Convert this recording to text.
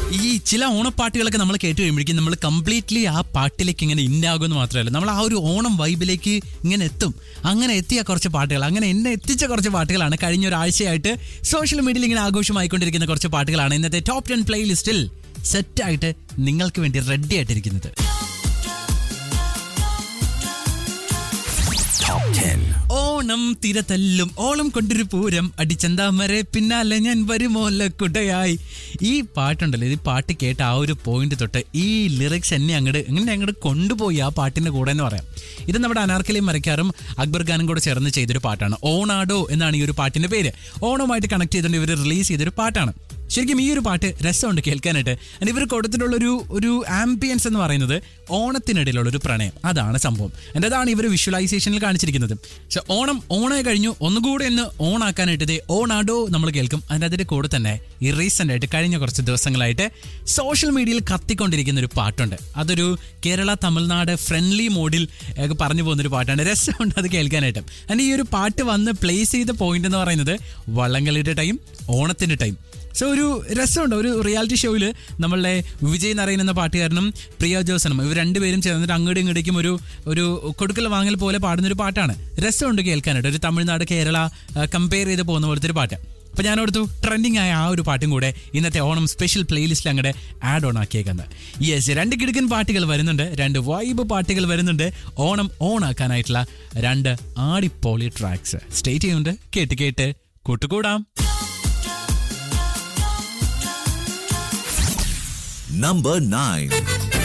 ഈ ചില ഓണപ്പാട്ടുകളൊക്കെ നമ്മൾ കേട്ട് കഴിയുമ്പോഴേക്കും നമ്മൾ കംപ്ലീറ്റ്ലി ആ പാട്ടിലേക്ക് ഇങ്ങനെ ഇന്നാകുമെന്ന് മാത്രമല്ല നമ്മൾ ആ ഒരു ഓണം വൈബിലേക്ക് ഇങ്ങനെ എത്തും അങ്ങനെ എത്തിയ കുറച്ച് പാട്ടുകൾ അങ്ങനെ എന്നെ എത്തിച്ച കുറച്ച് പാട്ടുകളാണ് കഴിഞ്ഞ ഒരാഴ്ചയായിട്ട് സോഷ്യൽ മീഡിയയിൽ ഇങ്ങനെ ആഘോഷമായിക്കൊണ്ടിരിക്കുന്ന കുറച്ച് പാട്ടുകളാണ് ഇന്നത്തെ ടോപ്പ് ടെൻ പ്ലേലിസ്റ്റിൽ സെറ്റായിട്ട് നിങ്ങൾക്ക് വേണ്ടി റെഡി ആയിട്ടിരിക്കുന്നത് ഓണം തിരതല്ലും ഓളം കൊണ്ടൊരു പൂരം അടിച്ചന്താമരെ പിന്നാലെ ഞാൻ വരുമോല്ല കുടയായി ഈ പാട്ടുണ്ടല്ലോ ഈ പാട്ട് കേട്ട ആ ഒരു പോയിന്റ് തൊട്ട് ഈ ലിറിക്സ് എന്നെ അങ്ങോട്ട് എങ്ങനെ അങ്ങോട്ട് കൊണ്ടുപോയി ആ പാട്ടിന്റെ കൂടെ എന്ന് പറയാം ഇത് നമ്മുടെ അനാർക്കലിയും മരക്കാറും അക്ബർ ഖാനും കൂടെ ചേർന്ന് ചെയ്തൊരു പാട്ടാണ് ഓണാഡോ എന്നാണ് ഈ ഒരു പാട്ടിന്റെ പേര് ഓണവുമായിട്ട് കണക്ട് ചെയ്തുകൊണ്ട് ഇവർ റിലീസ് ചെയ്തൊരു പാട്ടാണ് ശരിക്കും ഈ ഒരു പാട്ട് രസമുണ്ട് കേൾക്കാനായിട്ട് And ഇവർ കൊടുത്തിട്ടുള്ള ഒരു ഒരു ആംബിയൻസ് എന്ന് പറയുന്നത് ഓണത്തിനിടയിലുള്ള ഒരു പ്രണയം അതാണ് സംഭവം എൻ്റെ അതാണ് ഇവർ വിഷ്വലൈസേഷനിൽ കാണിച്ചിരിക്കുന്നത് പക്ഷെ ഓണം ഓണായി കഴിഞ്ഞു ഒന്നുകൂടെ ഒന്ന് ഓണാക്കാനായിട്ട് ഇതേ ഓണാഡോ നമ്മൾ കേൾക്കും അതിൻ്റെ അതിൻ്റെ കൂടെ തന്നെ ഈ റീസെൻ്റ് ആയിട്ട് കഴിഞ്ഞ കുറച്ച് ദിവസങ്ങളായിട്ട് സോഷ്യൽ മീഡിയയിൽ കത്തിക്കൊണ്ടിരിക്കുന്ന ഒരു പാട്ടുണ്ട് അതൊരു കേരള തമിഴ്നാട് ഫ്രണ്ട്ലി മോഡിൽ ഒക്കെ പറഞ്ഞു പോകുന്നൊരു പാട്ടാണ് രസമുണ്ട് അത് കേൾക്കാനായിട്ട് അതിന് ഈ ഒരു പാട്ട് വന്ന് പ്ലേസ് ചെയ്ത പോയിന്റ് എന്ന് പറയുന്നത് വള്ളംകളിയുടെ ടൈം ഓണത്തിൻ്റെ ടൈം സോ ഒരു രസമുണ്ട് ഒരു റിയാലിറ്റി ഷോയിൽ നമ്മളുടെ വിജയ് നരയൻ എന്ന പാട്ടുകാരനും പ്രിയ ജോസനും ഇവർ രണ്ടുപേരും ചേർന്നിട്ട് അങ്ങോട്ടും ഇങ്ങോട്ടേക്കും ഒരു ഒരു കൊടുക്കൽ വാങ്ങൽ പോലെ പാടുന്നൊരു പാട്ടാണ് രസമുണ്ട് കേൾക്കാനായിട്ട് ഒരു തമിഴ്നാട് കേരള കമ്പയർ ചെയ്ത് പോകുന്ന പോലത്തെ ഒരു പാട്ട് അപ്പൊ ഞാൻ ഓർത്തു ട്രെൻഡിങ് ആയ ആ ഒരു പാട്ടും കൂടെ ഇന്നത്തെ ഓണം സ്പെഷ്യൽ പ്ലേലിസ്റ്റിൽ അങ്ങോട്ട് ആഡ് ഓൺ ആക്കിയേക്കുന്നത് യെസ് രണ്ട് കിടുക്കൻ പാട്ടുകൾ വരുന്നുണ്ട് രണ്ട് വൈബ് പാട്ടുകൾ വരുന്നുണ്ട് ഓണം ഓൺ ആക്കാനായിട്ടുള്ള രണ്ട് ആടിപ്പോളി ട്രാക്സ് സ്റ്റേറ്റ് ചെയ്യുന്നുണ്ട് കേട്ട് കേട്ട് കൂട്ടുകൂടാം Number 9.